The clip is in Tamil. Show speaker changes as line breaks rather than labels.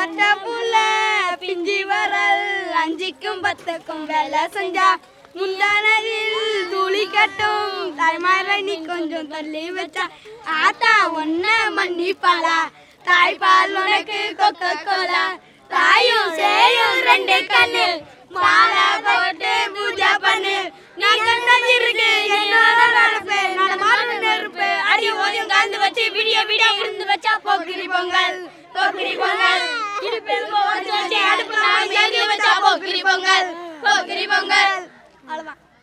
பட்ட புள்ள பிஞ்சி வரல் அஞ்சுக்கும் பத்துக்கும் வேலை செஞ்சா முந்தானதில் துளி கட்டும் தாய்மார நீ கொஞ்சம் தள்ளி வச்சா ஆத்தா ஒன்ன மன்னிப்பாளா தாய்ப்பால் உனக்கு கொக்க கோலா தாயும் சேயும் ரெண்டு கண்ணு மாலை போட்டு பூஜை பண்ணு நான் கண்டது இருக்கு என்னோட நடப்பு நான் மாறு நெருப்பு அடி ஓதியம் கலந்து வச்சு விடிய விடிய இருந்து வச்சா போக்கிரி பொங்கல் போக்கிரி பொங்கல் இடுப்பில் வச்சு அடுப்பு நான் வச்சா போக்கிரி பொங்கல் போக்கிரி பொங்கல் அவ்வளவுதான்